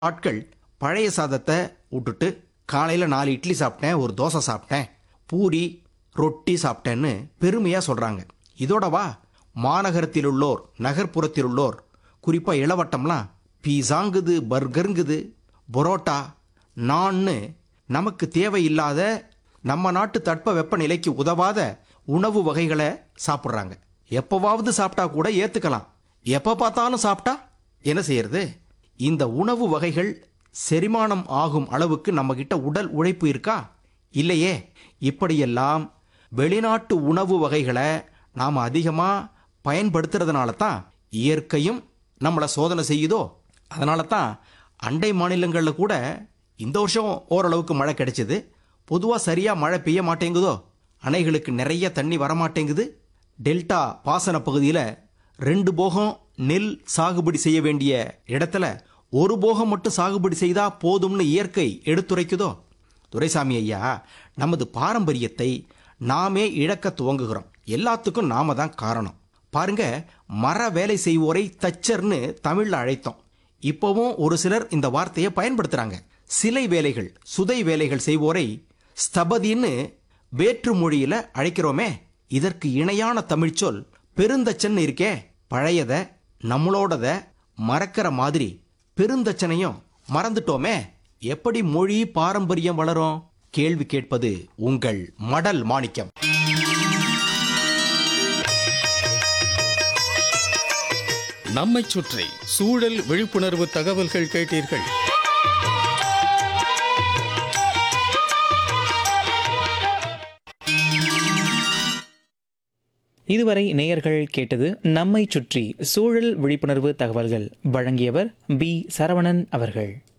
ஆட்கள் பழைய சாதத்தை விட்டுட்டு காலையில் நாலு இட்லி சாப்பிட்டேன் ஒரு தோசை சாப்பிட்டேன் பூரி ரொட்டி சாப்பிட்டேன்னு பெருமையாக சொல்கிறாங்க இதோடவா மாநகரத்தில் உள்ளோர் நகர்ப்புறத்தில் உள்ளோர் குறிப்பாக இளவட்டம்லாம் பீஸாங்குது பர்கருங்குது பரோட்டா நான்னு நமக்கு தேவையில்லாத நம்ம நாட்டு தட்ப வெப்பநிலைக்கு உதவாத உணவு வகைகளை சாப்பிட்றாங்க எப்போவாவது சாப்பிட்டா கூட ஏற்றுக்கலாம் எப்போ பார்த்தாலும் சாப்பிட்டா என்ன செய்யறது இந்த உணவு வகைகள் செரிமானம் ஆகும் அளவுக்கு நம்மகிட்ட உடல் உழைப்பு இருக்கா இல்லையே இப்படியெல்லாம் வெளிநாட்டு உணவு வகைகளை நாம் அதிகமாக பயன்படுத்துறதுனால தான் இயற்கையும் நம்மளை சோதனை செய்யுதோ அதனால தான் அண்டை மாநிலங்களில் கூட இந்த வருஷம் ஓரளவுக்கு மழை கிடைச்சது பொதுவாக சரியாக மழை பெய்ய மாட்டேங்குதோ அணைகளுக்கு நிறைய தண்ணி வரமாட்டேங்குது டெல்டா பாசன பகுதியில் ரெண்டு போகம் நெல் சாகுபடி செய்ய வேண்டிய இடத்துல ஒரு போகம் மட்டும் சாகுபடி செய்தா போதும்னு இயற்கை எடுத்துரைக்குதோ துரைசாமி ஐயா நமது பாரம்பரியத்தை நாமே இழக்க துவங்குகிறோம் எல்லாத்துக்கும் நாம தான் காரணம் பாருங்க மர வேலை செய்வோரை தச்சர்னு தமிழ்ல அழைத்தோம் இப்போவும் ஒரு சிலர் இந்த வார்த்தையை பயன்படுத்துறாங்க சிலை வேலைகள் சுதை வேலைகள் செய்வோரை ஸ்தபதின்னு வேற்று மொழியில அழைக்கிறோமே இதற்கு இணையான தமிழ்ச்சொல் பெருந்தச்சன் இருக்கே பழையத நம்மளோடத மறக்கிற மாதிரி பெருந்தச்சனையும் மறந்துட்டோமே எப்படி மொழி பாரம்பரியம் வளரும் கேள்வி கேட்பது உங்கள் மடல் மாணிக்கம் நம்மைச் சுற்றி சூழல் விழிப்புணர்வு தகவல்கள் கேட்டீர்கள் இதுவரை நேயர்கள் கேட்டது நம்மை சுற்றி சூழல் விழிப்புணர்வு தகவல்கள் வழங்கியவர் பி சரவணன் அவர்கள்